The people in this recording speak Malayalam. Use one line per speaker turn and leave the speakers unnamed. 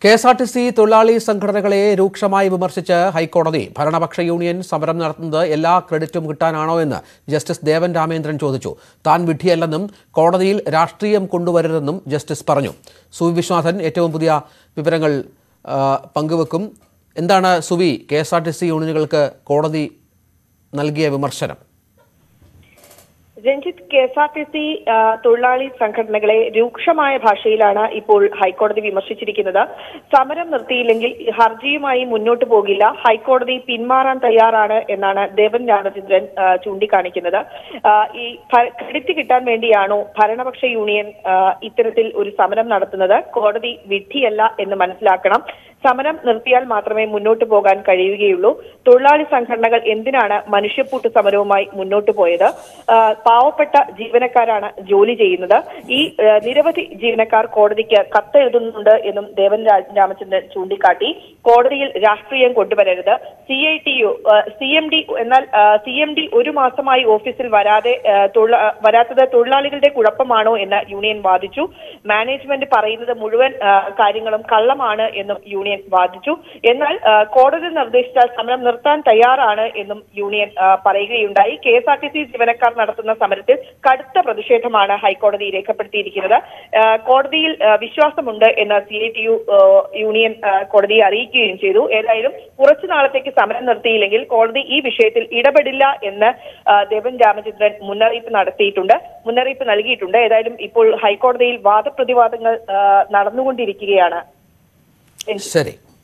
K S R T C തൊഴിലാളി സംഘടനകളെ രൂക്ഷമായി വിമർശിച്ച് ഹൈക്കോടതി ഭരണപക്ഷ യൂണിയൻ സമരം നടത്തുന്നത് എല്ലാ ക്രെഡിറ്റും കിട്ടാനാണോ എന്ന് ജസ്റ്റിസ് ദേവൻ രാമേന്ദ്രൻ ചോദിച്ചു താൻ വിഡ്ഢിയല്ലെന്നും കോടതിയിൽ രാഷ്ട്രീയം കൊണ്ടുവരരുതെന്നും ജസ്റ്റിസ് പറഞ്ഞു സുവി വിശ്വനാഥൻ ഏറ്റവും പുതിയ വിവരങ്ങൾ ആ, പങ്കുവെക്കും എന്താണ് സുവി K S R T C യൂണിയനുകൾക്ക് കോടതി നൽകിയ വിമർശനം
Ranjith K S R T C തൊഴിലാളി സംഘടനകളെ രൂക്ഷമായ ഭാഷയിലാണ് ഇപ്പോൾ ഹൈക്കോടതി വിമർശിച്ചിരിക്കുന്നത് സമരം നിർത്തിയില്ലെങ്കിൽ ഹർജിയുമായി മുന്നോട്ട് പോകില്ല ഹൈക്കോടതി പിന്മാറാൻ തയ്യാറാണ് എന്നാണ് ദേവൻ രാമചന്ദ്രൻ ആ, ചൂണ്ടിക്കാണിക്കുന്നത് ആ, ഈ ഭ- ക്രെഡിറ്റ് കിട്ടാൻ വേണ്ടിയാണോ ഭരണപക്ഷ യൂണിയൻ ആ, ഇത്തരത്തിൽ ഒരു സമരം നടത്തുന്നത് കോടതി വിധിയല്ല എന്ന് മനസ്സിലാക്കണം സമരം നിർത്തിയാൽ മാത്രമേ മുന്നോട്ട് പോകാൻ കഴിയുകയുള്ളൂ തൊഴിലാളി സംഘടനകൾ എന്തിനാണ് മനുഷ്യപ്പൂട്ട് സമരവുമായി മുന്നോട്ട് പോയത് ആ, പാവപ്പെട്ട ജീവനക്കാരാണ് ജോലി ചെയ്യുന്നത് ഈ ആ, നിരവധി ജീവനക്കാർ കോടതിക്ക് കത്തെഴുതുന്നുണ്ട് എന്നും ദേവൻ രാ- രാമചന്ദ്രൻ ചൂണ്ടിക്കാട്ടി കോടതിയിൽ രാഷ്ട്രീയം കൊണ്ടുവരരുത് C I T U C M D എന്നാൽ സി എം ഡി ഒരു മാസമായി ഓഫീസിൽ വരാതെ ആ, തൊഴിലാ- ആ, വരാത്തത് തൊഴിലാളികളുടെ കുഴപ്പമാണോ എന്ന് യൂണിയൻ വാദിച്ചു മാനേജ്മെന്റ് പറയുന്നത് മുഴുവൻ ആ, കാര്യങ്ങളും കള്ളമാണ് എന്നും യൂണിയൻ വാദിച്ചു എന്നാൽ ആ, കോടതി നിർദ്ദേശിച്ചാൽ സമരം നിർത്താൻ തയ്യാറാണ് എന്നും യൂണിയൻ ആ, പറയുകയുണ്ടായി K S R T C ജീവനക്കാർ നടത്തുന്ന സമരത്തിൽ കടുത്ത പ്രതിഷേധമാണ് ഹൈക്കോടതി രേഖപ്പെടുത്തിയിരിക്കുന്നത് ആ, കോടതിയിൽ ആ, വിശ്വാസമുണ്ട് എന്ന് C I T U union ആ, കോടതിയെ അറിയിക്കുകയും ചെയ്തു ഏതായാലും കുറച്ചു നാളത്തേക്ക് സമരം നിർത്തിയില്ലെങ്കിൽ കോടതി ഈ വിഷയത്തിൽ ഇടപെടില്ല എന്ന് ആ, ദേവൻ രാമചന്ദ്രൻ മുന്നറിയിപ്പ് നടത്തിയിട്ടുണ്ട് മുന്നറിയിപ്പ് നൽകിയിട്ടുണ്ട് ഏതായാലും ഇപ്പോൾ ഹൈക്കോടതിയിൽ വാദപ്രതിവാദങ്ങൾ ആ, നടന്നുകൊണ്ടിരിക്കുകയാണ്
ശരി